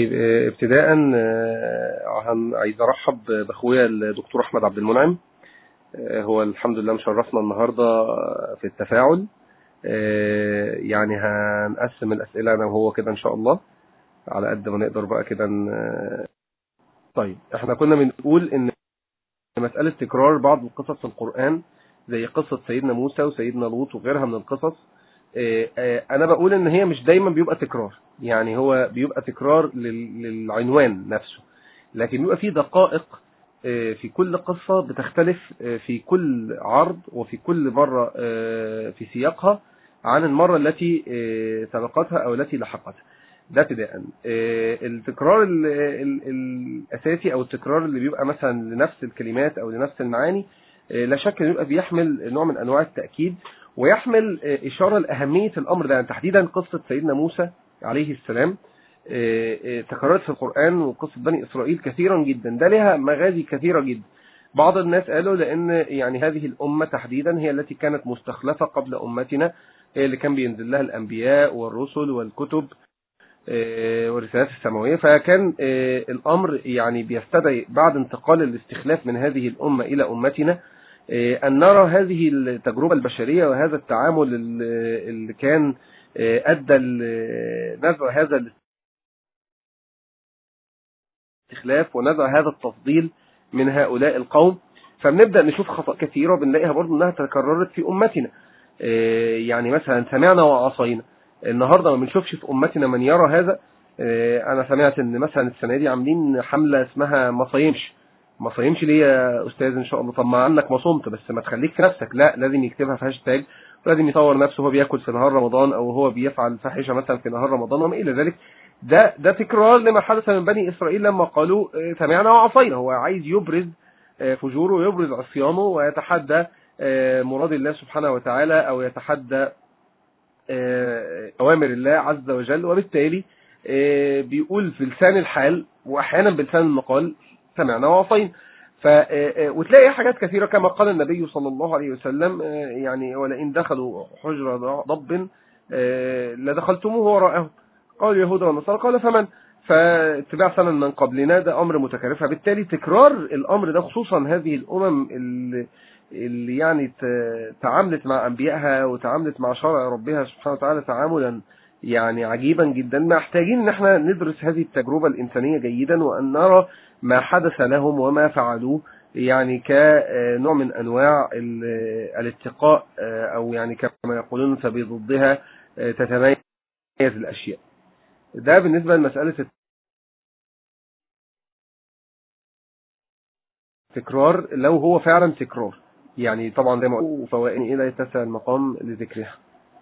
ابتداء عايز ارحب باخويا الدكتور احمد عبد المنعم هو الحمد لله مشرفنا النهارده في التفاعل يعني هنقسم الاسئله انا وهو كده ان شاء الله على قد ما نقدر بقى كده طيب احنا كنا بنقول ان مساله تكرار بعض القصص في القران زي قصه سيدنا موسى وسيدنا لوط وغيرها من القصص انا بقول ان هي مش دايما بيبقى تكرار يعني هو بيبقى تكرار للعنوان نفسه لكن بيبقى فيه دقائق في كل قصة بتختلف في كل عرض وفي كل مرة في سياقها عن المرة التي سبقتها او التي لحقتها ده ابتداء التكرار الاساسي او التكرار اللي بيبقى مثلا لنفس الكلمات او لنفس المعاني لا شك انه يبقى بيحمل نوع من انواع التاكيد ويحمل إشارة لأهمية الأمر ده يعني تحديدا قصة سيدنا موسى عليه السلام تكررت في القرآن وقصة بني إسرائيل كثيرا جدا ده لها مغازي كثيرة جدا بعض الناس قالوا لأن يعني هذه الأمة تحديدا هي التي كانت مستخلفة قبل أمتنا هي اللي كان بينزل لها الأنبياء والرسل والكتب والرسالات السماوية فكان الأمر يعني بيستدعي بعد انتقال الاستخلاف من هذه الأمة إلى أمتنا أن نرى هذه التجربة البشرية وهذا التعامل اللي كان أدى نزع هذا الاستخلاف ونزع هذا التفضيل من هؤلاء القوم فبنبدأ نشوف خطأ كثيرة بنلاقيها برضو أنها تكررت في أمتنا يعني مثلا سمعنا وعصينا النهاردة ما بنشوفش في أمتنا من يرى هذا أنا سمعت أن مثلا السنة دي عاملين حملة اسمها ما صيمش ما صيمش ليه يا استاذ ان شاء الله طب ما عنك ما صمت بس ما تخليك في نفسك لا لازم يكتبها في هاشتاج ولازم يصور نفسه وهو بياكل في نهار رمضان او هو بيفعل فاحشه مثلا في نهار رمضان وما الى ذلك ده ده تكرار لما حدث من بني اسرائيل لما قالوا سمعنا وعصينا هو عايز يبرز فجوره ويبرز عصيانه ويتحدى مراد الله سبحانه وتعالى او يتحدى اوامر الله عز وجل وبالتالي بيقول في لسان الحال واحيانا بلسان المقال سمعنا وعصينا ف وتلاقي حاجات كثيرة كما قال النبي صلى الله عليه وسلم يعني ولئن دخلوا حجر ضب لدخلتموه وراءهم قال اليهود والنصارى قال فمن فاتباع سنن من قبلنا ده أمر متكرر فبالتالي تكرار الأمر ده خصوصا هذه الأمم اللي, اللي يعني تعاملت مع أنبيائها وتعاملت مع شرع ربها سبحانه وتعالى تعاملا يعني عجيبا جدا محتاجين ان احنا ندرس هذه التجربة الإنسانية جيدا وأن نرى ما حدث لهم وما فعلوه يعني كنوع من أنواع الاتقاء أو يعني كما يقولون فبضدها تتميز الأشياء ده بالنسبة لمسألة التكرار لو هو فعلا تكرار يعني طبعا زي ما قلت فوائد إلى يتسع المقام لذكرها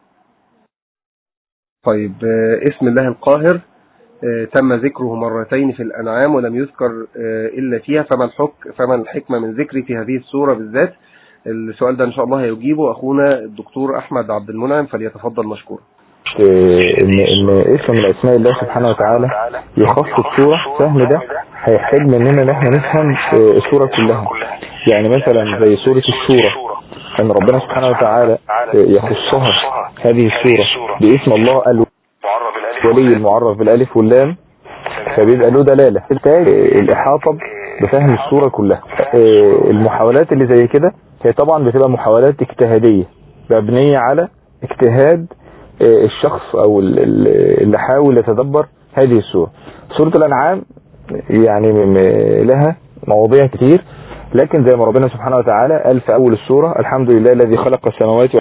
طيب اسم الله القاهر تم ذكره مرتين في الأنعام ولم يذكر إلا فيها فما الحك فما الحكمة من ذكري في هذه السورة بالذات السؤال ده إن شاء الله هيجيبه أخونا الدكتور أحمد عبد المنعم فليتفضل مشكورا إن إن اسم من أسماء الله سبحانه وتعالى يخص السورة فهم ده هيحتاج مننا إن إحنا نفهم السورة كلها يعني مثلا زي سورة الشورى أن ربنا سبحانه وتعالى يخصها هذه السورة باسم الله الولي المعرف بالالف واللام فبيبقى له دلالة الإحاطة بفهم السورة كلها المحاولات اللي زي كده هي طبعا بتبقى محاولات اجتهادية مبنية على اجتهاد الشخص او اللي حاول يتدبر هذه السورة سورة الانعام يعني لها مواضيع كتير لكن زي ما ربنا سبحانه وتعالى قال في اول السورة الحمد لله الذي خلق السماوات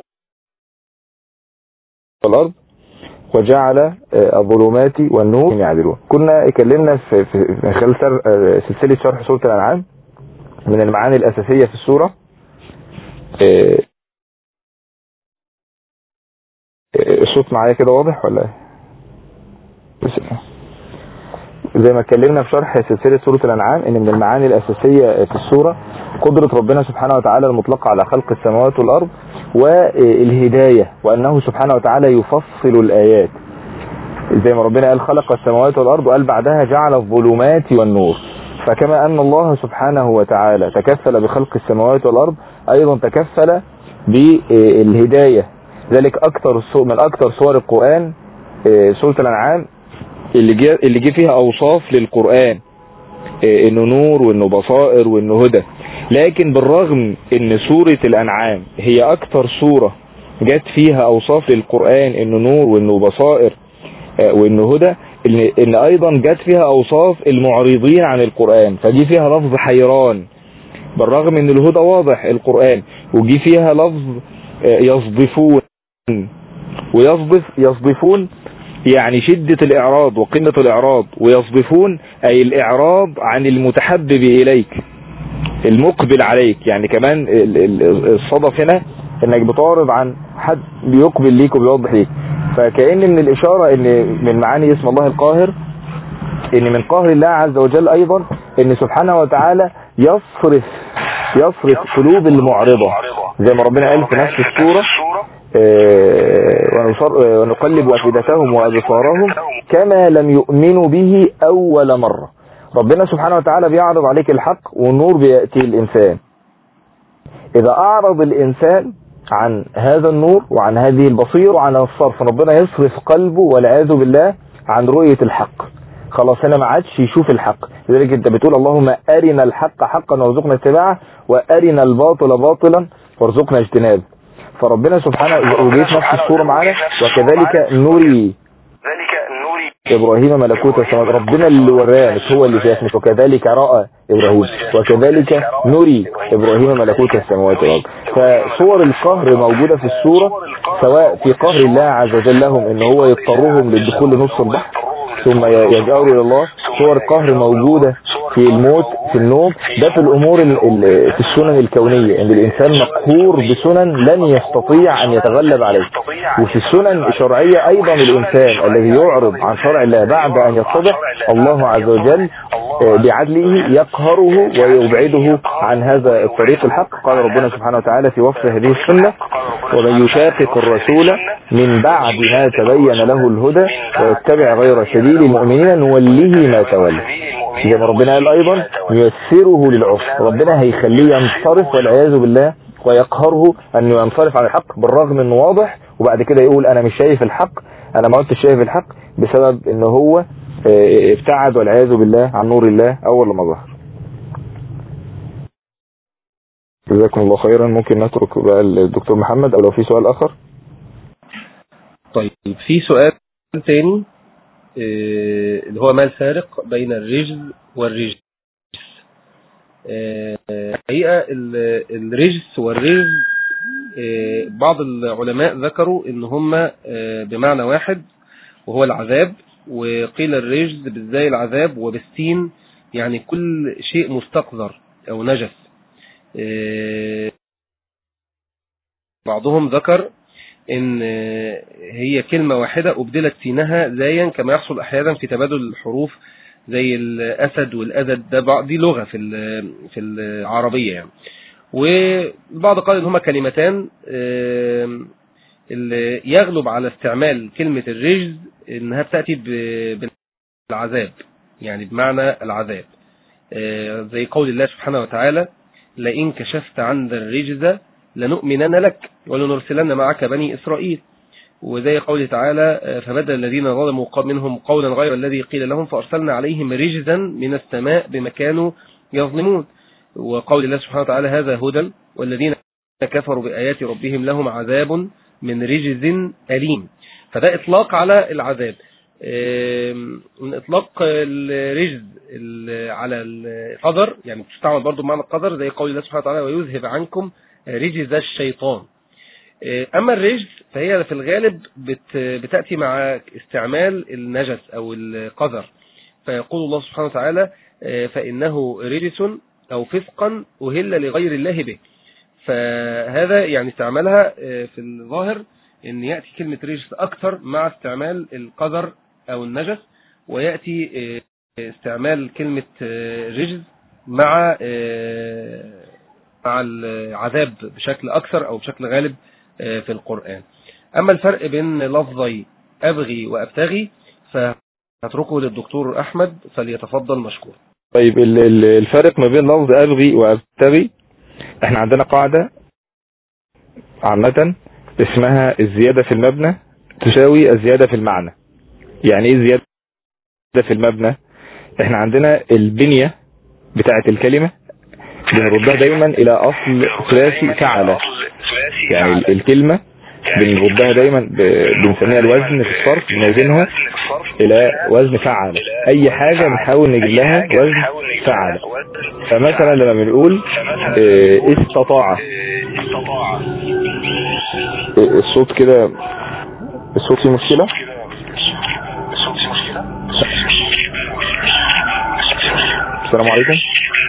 والارض وجعل الظلمات والنور يعدلون كنا اتكلمنا في في خلال سلسلة شرح سورة الانعام من المعاني الاساسية في السورة الصوت معايا كده واضح ولا ايه زي ما اتكلمنا في شرح سلسلة سورة الانعام ان من المعاني الاساسية في السورة قدرة ربنا سبحانه وتعالى المطلقة على خلق السماوات والارض والهداية وانه سبحانه وتعالى يفصل الايات زي ما ربنا قال خلق السماوات والارض وقال بعدها جعل الظلمات والنور فكما ان الله سبحانه وتعالى تكفل بخلق السماوات والارض ايضا تكفل بالهداية ذلك اكثر من اكثر سور القرآن سورة الانعام اللي جه اللي جه فيها اوصاف للقرآن إيه، انه نور وانه بصائر وانه هدى لكن بالرغم ان سورة الانعام هي اكتر سورة جت فيها اوصاف للقرآن انه نور وانه بصائر آه، وانه هدى ان, إن ايضا جت فيها اوصاف المعرضين عن القرآن فجي فيها لفظ حيران بالرغم ان الهدى واضح القرآن وجي فيها لفظ آه، يصدفون ويصدف يصدفون يعني شدة الإعراض وقمة الإعراض ويصدفون أي الإعراض عن المتحبب إليك المقبل عليك يعني كمان ال- ال- الصدف هنا انك بتعرض عن حد بيقبل ليك وبيوضح ليك فكأن من الإشارة ان من معاني اسم الله القاهر ان من قهر الله عز وجل ايضا ان سبحانه وتعالى يصرف يصرف قلوب المعرضة زي ما ربنا قال في نفس السورة آه، ونصر- آه، ونقلب أفئدتهم وأبصارهم كما لم يؤمنوا به أول مرة ربنا سبحانه وتعالى بيعرض عليك الحق والنور بيأتي الإنسان إذا أعرض الإنسان عن هذا النور وعن هذه البصير وعن الصرف ربنا يصرف قلبه والعياذ بالله عن رؤية الحق خلاص هنا ما عادش يشوف الحق لذلك انت بتقول اللهم أرنا الحق حقا وارزقنا اتباعه وأرنا الباطل باطلا وارزقنا اجتنابه فربنا سبحانه وجيت نفس الصورة معانا وكذلك نري ذلك نوري إبراهيم ملكوت السماوات ربنا اللي وراه مش هو اللي شاف مش وكذلك رأى إبراهيم وكذلك نري إبراهيم ملكوت السماوات والأرض فصور القهر موجودة في السورة سواء في قهر الله عز وجل لهم إن هو يضطرهم للدخول لنص البحر ثم يجأروا إلى الله صور القهر موجودة في الموت في النوم ده في الأمور ال- ال- في السنن الكونية إن الإنسان مقهور بسنن لن يستطيع أن يتغلب عليه وفي السنن الشرعية أيضا الإنسان الذي يعرض عن شرع الله بعد أن يتضح الله عز وجل آه، بعدله يقهره ويبعده عن هذا الطريق الحق قال ربنا سبحانه وتعالى في وصف هذه السنة ومن يشاقق الرسول من بعد ما تبين له الهدى ويتبع غير سبيل المؤمنين نوله ما تولى زي ما ربنا قال ايضا ييسره للعسر ربنا هيخليه ينصرف والعياذ بالله ويقهره انه ينصرف عن الحق بالرغم انه واضح وبعد كده يقول انا مش شايف الحق انا ما كنتش شايف الحق بسبب ان هو آه، ابتعد والعياذ بالله عن نور الله اول ما ظهر جزاكم الله خيرا ممكن نترك بقى الدكتور محمد او لو في سؤال اخر طيب في سؤال تاني آه، اللي هو ما الفارق بين الرجز والرجس آه، الحقيقة ال- الرجس والرجز آه، بعض العلماء ذكروا ان هما آه، بمعنى واحد وهو العذاب وقيل الرجز بالزاي العذاب وبالسين يعني كل شيء مستقذر او نجس آه، بعضهم ذكر ان هي كلمة واحدة ابدلت سينها زايا كما يحصل احيانا في تبادل الحروف زي الاسد والاسد ده بعض- دي لغة في ال- في العربية يعني والبعض قال ان هما كلمتان آم، اللي يغلب على استعمال كلمة الرجز انها بتأتي ب- بالعذاب يعني بمعنى العذاب آه، زي قول الله سبحانه وتعالى لئن كشفت عن ذا الرجز لنؤمنن لك ولنرسلن معك بني إسرائيل وزي قوله تعالى آه، فبدل الذين ظلموا قال منهم قولا غير الذي قيل لهم فأرسلنا عليهم رجزا من السماء بما كانوا يظلمون وقول الله سبحانه وتعالى هذا هدى والذين كفروا بآيات ربهم لهم عذاب من رجز أليم فده إطلاق على العذاب آم، من إطلاق الرجز ال- على القدر يعني بتستعمل برضو بمعنى القدر زي قول الله سبحانه وتعالى ويذهب عنكم رجز الشيطان أما الرجز فهي في الغالب بت- بتأتي مع استعمال النجس أو القذر فيقول الله سبحانه وتعالى فإنه رجس أو فسقا أهل لغير الله به فهذا يعني استعمالها في الظاهر ان يأتي كلمة رجس اكثر مع استعمال القذر او النجس ويأتي استعمال كلمة رجز مع مع العذاب بشكل اكثر او بشكل غالب في القرآن اما الفرق بين لفظي ابغي وابتغي فهتركه للدكتور احمد فليتفضل مشكور طيب ال- ال- الفرق ما بين لفظ ابغي وابتغي احنا عندنا قاعدة عامة اسمها الزيادة في المبنى تساوي الزيادة في المعنى يعني ايه زيادة في المبنى احنا عندنا البنية بتاعة الكلمة بنردها دايما الى اصل ثلاثي فعل يعني الكلمة بنردها دايما بنسميها الوزن في الصرف بنوزنها الى وزن فعل اي حاجة بنحاول نجيب لها وزن فعل فمثلا لما بنقول استطاع الصوت كده الصوت فيه مشكلة السلام عليكم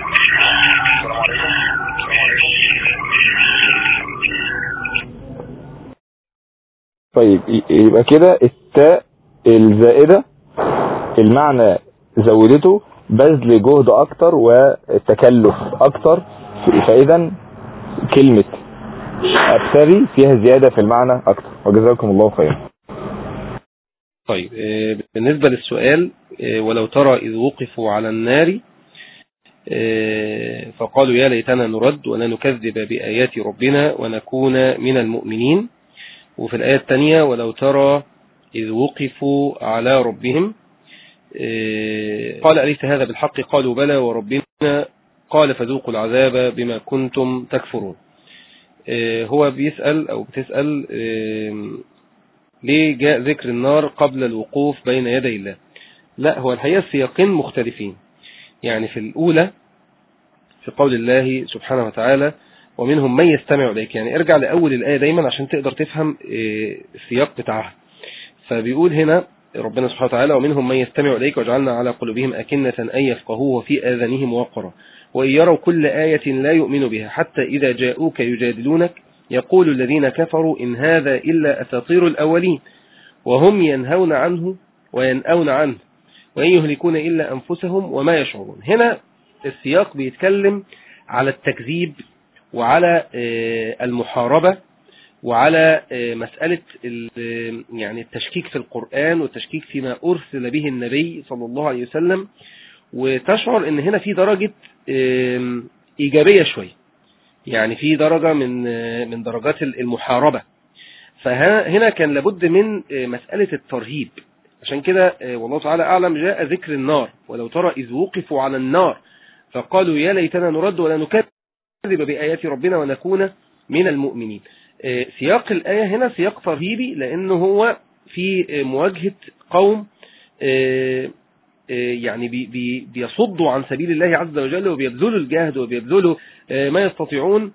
طيب يبقى كده التاء الزائدة المعنى زودته بذل جهد اكتر والتكلف اكتر فاذا كلمة ابتغي فيها زيادة في المعنى اكتر وجزاكم الله خيرا طيب بالنسبة للسؤال ولو ترى إذ وقفوا على النار فقالوا يا ليتنا نرد ولا نكذب بآيات ربنا ونكون من المؤمنين وفي الآية الثانية ولو ترى إذ وقفوا على ربهم قال أليس هذا بالحق قالوا بلى وربنا قال فذوقوا العذاب بما كنتم تكفرون هو بيسأل أو بتسأل ليه جاء ذكر النار قبل الوقوف بين يدي الله لا هو الحقيقة السياقين مختلفين يعني في الأولى في قول الله سبحانه وتعالى ومنهم من يستمع إليك يعني ارجع لأول الآية دايما عشان تقدر تفهم السياق بتاعها فبيقول هنا ربنا سبحانه وتعالى ومنهم من يستمع إليك وجعلنا على قلوبهم أكنة أن يفقهوه وفي آذانهم وقرا وإن يروا كل آية لا يؤمنوا بها حتى إذا جاءوك يجادلونك يقول الذين كفروا إن هذا إلا أساطير الأولين وهم ينهون عنه وينأون عنه وإن يهلكون إلا أنفسهم وما يشعرون هنا السياق بيتكلم على التكذيب وعلى المحاربة وعلى مسألة يعني التشكيك في القرآن والتشكيك فيما أرسل به النبي صلى الله عليه وسلم وتشعر ان هنا في درجة إيجابية شوية يعني في درجة من من درجات المحاربة فهنا كان لابد من مسألة الترهيب عشان كده والله تعالى أعلم جاء ذكر النار ولو ترى إذ وقفوا على النار فقالوا يا ليتنا نرد ولا نكذب بآيات ربنا ونكون من المؤمنين سياق الآية هنا سياق ترهيبي لأنه هو في مواجهة قوم يعني بي بي بيصدوا عن سبيل الله عز وجل وبيبذلوا الجهد وبيبذلوا ما يستطيعون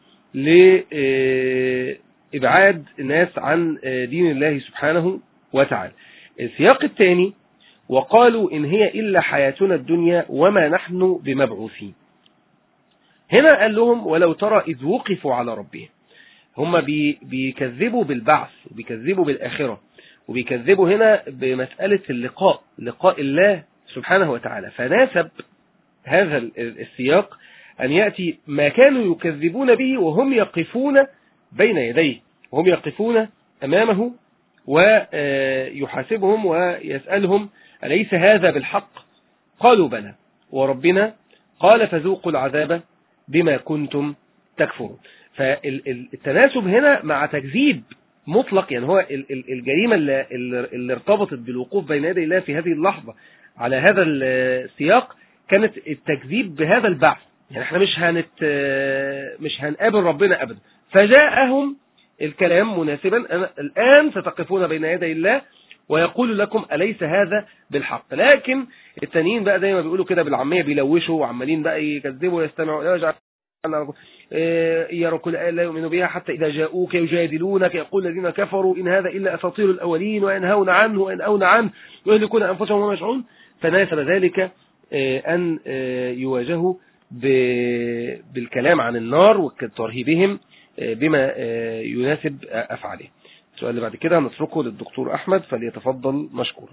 لإبعاد الناس عن دين الله سبحانه وتعالى السياق الثاني وقالوا إن هي إلا حياتنا الدنيا وما نحن بمبعوثين هنا قال لهم ولو ترى إذ وقفوا على ربهم هم بي بيكذبوا بالبعث وبيكذبوا بالآخرة وبيكذبوا هنا بمسألة اللقاء لقاء الله سبحانه وتعالى فناسب هذا السياق أن يأتي ما كانوا يكذبون به وهم يقفون بين يديه وهم يقفون أمامه ويحاسبهم ويسألهم أليس هذا بالحق قالوا بلى وربنا قال فذوقوا العذاب بما كنتم تكفرون فالتناسب هنا مع تكذيب مطلق يعني هو الجريمة اللي, اللي ارتبطت بالوقوف بين يدي الله في هذه اللحظة على هذا السياق كانت التكذيب بهذا البعث يعني احنا مش هنت مش هنقابل ربنا ابدا فجاءهم الكلام مناسبا الآن ستقفون بين يدي الله ويقول لكم أليس هذا بالحق لكن التانيين بقى زي ما بيقولوا كده بالعامية بيلوشوا وعمالين بقى يكذبوا ويستمعوا يجعل يروا كل آية لا يؤمنوا بها حتى إذا جاءوك يجادلونك يقول الذين كفروا إن هذا إلا أساطير الأولين وينهون عنه وينهون عنه ويهلكون أنفسهم وما يشعرون فناسب ذلك أن يواجهوا بالكلام عن النار وترهيبهم بما يناسب أفعاله السؤال اللي بعد كده هنتركه للدكتور أحمد فليتفضل مشكورا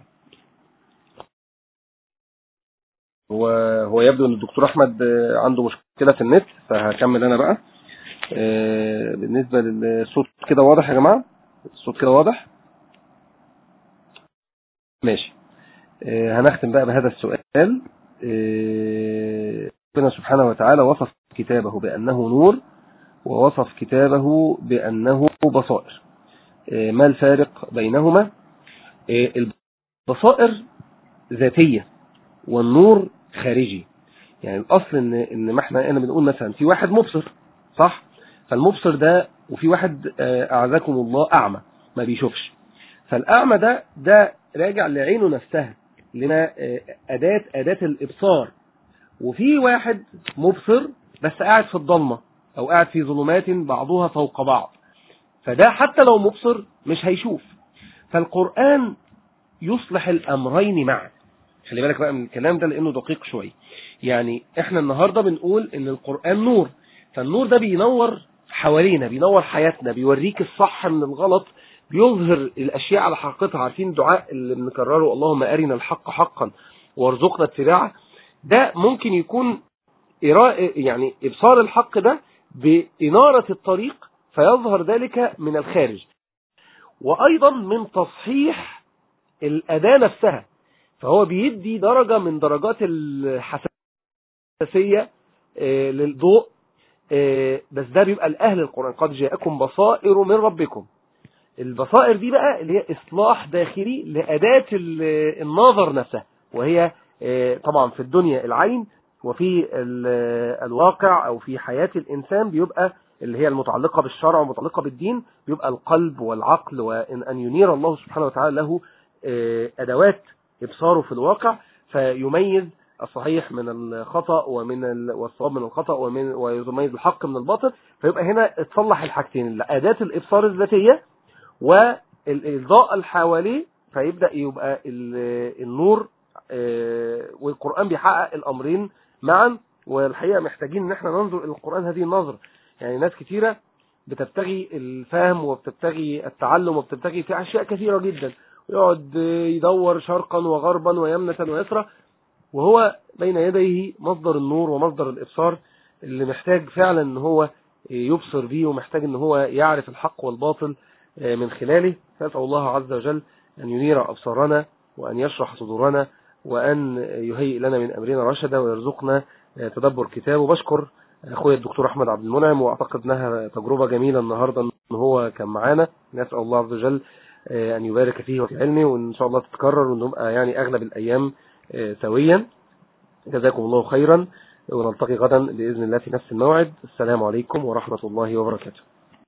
هو هو يبدو ان الدكتور احمد عنده مشكله في النت فهكمل انا بقى بالنسبه للصوت كده واضح يا جماعه الصوت كده واضح ماشي هنختم بقى بهذا السؤال ربنا سبحانه وتعالى وصف كتابه بانه نور ووصف كتابه بانه بصائر ما الفارق بينهما البصائر ذاتيه والنور خارجي يعني الاصل ان ان ما احنا انا بنقول مثلا في واحد مبصر صح فالمبصر ده وفي واحد آه، اعزكم الله اعمى ما بيشوفش فالاعمى ده ده راجع لعينه نفسها لنا آه، اداه اداه الابصار وفي واحد مبصر بس قاعد في الضلمه او قاعد في ظلمات بعضها فوق بعض فده حتى لو مبصر مش هيشوف فالقرآن يصلح الأمرين معا خلي بالك بقى من الكلام ده لأنه دقيق شوية يعني احنا النهاردة بنقول ان القرآن نور فالنور ده بينور حوالينا بينور حياتنا بيوريك الصح من الغلط بيظهر الأشياء على حقيقتها عارفين الدعاء اللي بنكرره اللهم أرنا الحق حقا وارزقنا اتباعه ده ممكن يكون إراء يعني إبصار الحق ده بإنارة الطريق فيظهر ذلك من الخارج وأيضا من تصحيح الأداة نفسها فهو بيدي درجة من درجات الحساسية آه، للضوء آه، بس ده بيبقى لأهل القرآن قد جاءكم بصائر من ربكم البصائر دي بقى اللي هي إصلاح داخلي لأداة ال- النظر نفسها وهي آه، طبعا في الدنيا العين وفي ال- الواقع أو في حياة الإنسان بيبقى اللي هي المتعلقة بالشرع ومتعلقة بالدين بيبقى القلب والعقل وأن أن ينير الله سبحانه وتعالى له آه، أدوات إبصاره في الواقع فيميز الصحيح من الخطأ ومن ال- والصواب من الخطأ ومن ويميز الحق من الباطل فيبقى هنا اتصلح الحاجتين أداة الإبصار الذاتية والإضاءة اللي حواليه فيبدأ يبقى ال- النور آه، والقرآن بيحقق الأمرين معا والحقيقة محتاجين ان احنا ننظر الى القرآن هذه النظرة يعني ناس كتيرة بتبتغي الفهم وبتبتغي التعلم وبتبتغي في أشياء كثيرة جدا ويقعد يدور شرقا وغربا ويمنة ويسرى وهو بين يديه مصدر النور ومصدر الإبصار اللي محتاج فعلا ان هو يبصر بيه ومحتاج ان هو يعرف الحق والباطل من خلاله فأسأل الله عز وجل أن ينير أبصارنا وأن يشرح صدورنا وأن يهيئ لنا من أمرنا رشدا ويرزقنا تدبر كتابه بشكر اخويا الدكتور احمد عبد المنعم واعتقد انها تجربه جميله النهارده ان هو كان معانا نسال الله عز وجل آه، ان يبارك فيه وفي علمه وان شاء الله تتكرر ونبقى يعني اغلب الايام آه، سويا جزاكم الله خيرا ونلتقي غدا باذن الله في نفس الموعد السلام عليكم ورحمه الله وبركاته